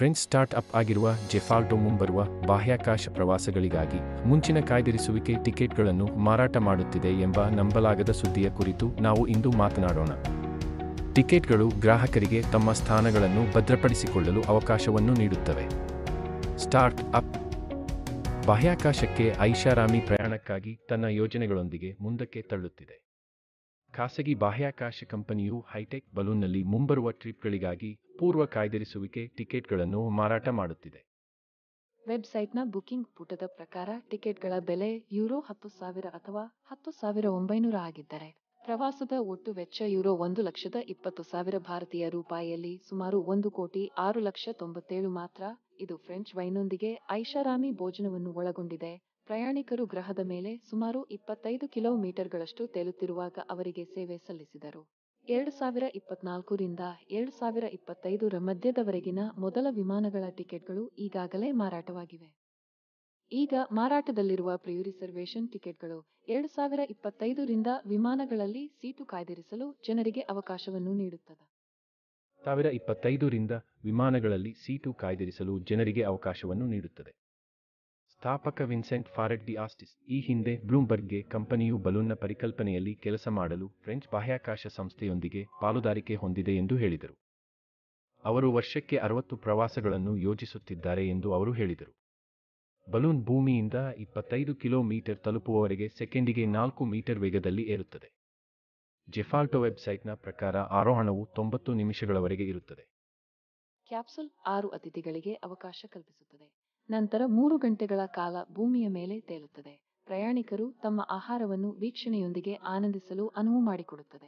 French start up ಆಗಿರುವ ಜೆಫಾಲ್ಟೋ ಮುಂಬರುವ ಬಾಹ್ಯಾಕಾಶ ಪ್ರವಾಸಗಳಿಗಾಗಿ ಮುಂಚಿನ ಕಾಯ್ದಿರಿಸುವಿಕೆ ಟಿಕೆಟ್ಗಳನ್ನು ಮಾರಾಟ ಮಾಡುತ್ತಿದೆ ಎಂಬ ನಂಬಲಾಗದ ಸುದ್ದಿಯ ಕುರಿತು ನಾವು ಇಂದು ಮಾತನಾಡೋಣ ಟಿಕೆಟ್ಗಳು ಗ್ರಾಹಕರಿಗೆ ತಮ್ಮ ಸ್ಥಾನಗಳನ್ನು ಭದ್ರಪಡಿಸಿಕೊಳ್ಳಲು ಅವಕಾಶವನ್ನು ನೀಡುತ್ತವೆ ಸ್ಟಾರ್ಟ್ ಅಪ್ ಬಾಹ್ಯಾಕಾಶಕ್ಕೆ ಐಷಾರಾಮಿ ಪ್ರಯಾಣಕ್ಕಾಗಿ ತನ್ನ ಯೋಜನೆಗಳೊಂದಿಗೆ ಮುಂದಕ್ಕೆ ತಳ್ಳುತ್ತಿದೆ ಖಾಸಗಿ ಬಾಹ್ಯಾಕಾಶ ಕಂಪನಿಯು ಹೈಟೆಕ್ ಬಲೂನ್ನಲ್ಲಿ ಮುಂಬರುವ ಟ್ರಿಪ್ಗಳಿಗಾಗಿ ಪೂರ್ವ ಕಾಯ್ದಿರಿಸುವಿಕೆ ಟಿಕೆಟ್ಗಳನ್ನು ಮಾರಾಟ ಮಾಡುತ್ತಿದೆ ವೆಬ್ಸೈಟ್ನ ಬುಕಿಂಗ್ ಪುಟದ ಪ್ರಕಾರ ಟಿಕೆಟ್ಗಳ ಬೆಲೆ ಯುರೋ ಹತ್ತು ಸಾವಿರ ಅಥವಾ ಹತ್ತು ಸಾವಿರ ಒಂಬೈನೂರ ಆಗಿದ್ದರೆ ಪ್ರವಾಸದ ಒಟ್ಟು ವೆಚ್ಚ ಯುರೋ ಒಂದು ಲಕ್ಷದ ಇಪ್ಪತ್ತು ಸಾವಿರ ಭಾರತೀಯ ರೂಪಾಯಿಯಲ್ಲಿ ಸುಮಾರು ಒಂದು ಕೋಟಿ ಆರು ಲಕ್ಷ ತೊಂಬತ್ತೇಳು ಮಾತ್ರ ಇದು ಫ್ರೆಂಚ್ ವೈನ್ನೊಂದಿಗೆ ಐಷಾರಾಮಿ ಭೋಜನವನ್ನು ಒಳಗೊಂಡಿದೆ ಪ್ರಯಾಣಿಕರು ಗ್ರಹದ ಮೇಲೆ ಸುಮಾರು ಇಪ್ಪತ್ತೈದು ಕಿಲೋಮೀಟರ್ಗಳಷ್ಟು ತೇಲುತ್ತಿರುವಾಗ ಅವರಿಗೆ ಸೇವೆ ಸಲ್ಲಿಸಿದರು ಎರಡು ಸಾವಿರ ಇಪ್ಪತ್ನಾಲ್ಕರಿಂದ ಎರಡು ಸಾವಿರ ಇಪ್ಪತ್ತೈದರ ಮಧ್ಯದವರೆಗಿನ ಮೊದಲ ವಿಮಾನಗಳ ಟಿಕೆಟ್ಗಳು ಈಗಾಗಲೇ ಮಾರಾಟವಾಗಿವೆ ಈಗ ಮಾರಾಟದಲ್ಲಿರುವ ಪ್ರಿಯು ರಿಸರ್ವೇಶನ್ ಟಿಕೆಟ್ಗಳು ಎರಡು ಸಾವಿರ ಇಪ್ಪತ್ತೈದರಿಂದ ವಿಮಾನಗಳಲ್ಲಿ ಸೀಟು ಕಾಯ್ದಿರಿಸಲು ಜನರಿಗೆ ಅವಕಾಶವನ್ನು ನೀಡುತ್ತದೆ ಸಾವಿರ ಇಪ್ಪತ್ತೈದರಿಂದ ವಿಮಾನಗಳಲ್ಲಿ ಸೀಟು ಕಾಯ್ದಿರಿಸಲು ಜನರಿಗೆ ಅವಕಾಶವನ್ನು ನೀಡುತ್ತದೆ ಸ್ಥಾಪಕ ವಿನ್ಸೆಂಟ್ ಫಾರೆಟ್ ಡಿ ಆಸ್ಟಿಸ್ ಈ ಹಿಂದೆ ಬ್ಲೂಮ್ಬರ್ಗ್ಗೆ ಕಂಪನಿಯು ಬಲೂನ್ನ ಪರಿಕಲ್ಪನೆಯಲ್ಲಿ ಕೆಲಸ ಮಾಡಲು ಫ್ರೆಂಚ್ ಬಾಹ್ಯಾಕಾಶ ಸಂಸ್ಥೆಯೊಂದಿಗೆ ಪಾಲುದಾರಿಕೆ ಹೊಂದಿದೆ ಎಂದು ಹೇಳಿದರು ಅವರು ವರ್ಷಕ್ಕೆ ಅರವತ್ತು ಪ್ರವಾಸಗಳನ್ನು ಯೋಜಿಸುತ್ತಿದ್ದಾರೆ ಎಂದು ಅವರು ಹೇಳಿದರು ಬಲೂನ್ ಭೂಮಿಯಿಂದ ಇಪ್ಪತ್ತೈದು ಕಿಲೋಮೀಟರ್ ತಲುಪುವವರೆಗೆ ಸೆಕೆಂಡಿಗೆ ನಾಲ್ಕು ಮೀಟರ್ ವೇಗದಲ್ಲಿ ಏರುತ್ತದೆ ಜೆಫಾಲ್ಟೋ ವೆಬ್ಸೈಟ್ನ ಪ್ರಕಾರ ಆರೋಹಣವು ತೊಂಬತ್ತು ನಿಮಿಷಗಳವರೆಗೆ ಇರುತ್ತದೆ ಕ್ಯಾಪ್ಸುಲ್ ಆರು ಅತಿಥಿಗಳಿಗೆ ಅವಕಾಶ ಕಲ್ಪಿಸುತ್ತದೆ ನಂತರ ಮೂರು ಗಂಟೆಗಳ ಕಾಲ ಭೂಮಿಯ ಮೇಲೆ ತೇಲುತ್ತದೆ ಪ್ರಯಾಣಿಕರು ತಮ್ಮ ಆಹಾರವನ್ನು ವೀಕ್ಷಣೆಯೊಂದಿಗೆ ಆನಂದಿಸಲು ಅನುವು ಮಾಡಿಕೊಡುತ್ತದೆ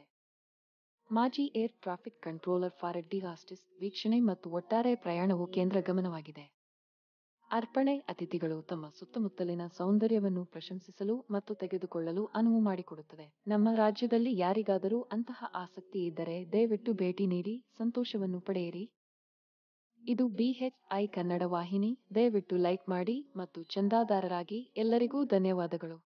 ಮಾಜಿ ಏರ್ ಟ್ರಾಫಿಕ್ ಕಂಟ್ರೋಲರ್ ಫಾರೆಡ್ ಡಿ ಹಾಸ್ಟಿಸ್ ವೀಕ್ಷಣೆ ಮತ್ತು ಒಟ್ಟಾರೆ ಪ್ರಯಾಣವು ಕೇಂದ್ರ ಗಮನವಾಗಿದೆ ಅರ್ಪಣೆ ಅತಿಥಿಗಳು ತಮ್ಮ ಸುತ್ತಮುತ್ತಲಿನ ಸೌಂದರ್ಯವನ್ನು ಪ್ರಶಂಸಿಸಲು ಮತ್ತು ತೆಗೆದುಕೊಳ್ಳಲು ಅನುವು ಮಾಡಿಕೊಡುತ್ತದೆ ನಮ್ಮ ರಾಜ್ಯದಲ್ಲಿ ಯಾರಿಗಾದರೂ ಅಂತಹ ಆಸಕ್ತಿ ಇದ್ದರೆ ದಯವಿಟ್ಟು ಭೇಟಿ ನೀಡಿ ಸಂತೋಷವನ್ನು ಪಡೆಯಿರಿ ಇದು ಬಿಎಚ್ಐ ಕನ್ನಡ ವಾಹಿನಿ ದಯವಿಟ್ಟು ಲೈಕ್ ಮಾಡಿ ಮತ್ತು ಚಂದಾದಾರರಾಗಿ ಎಲ್ಲರಿಗೂ ಧನ್ಯವಾದಗಳು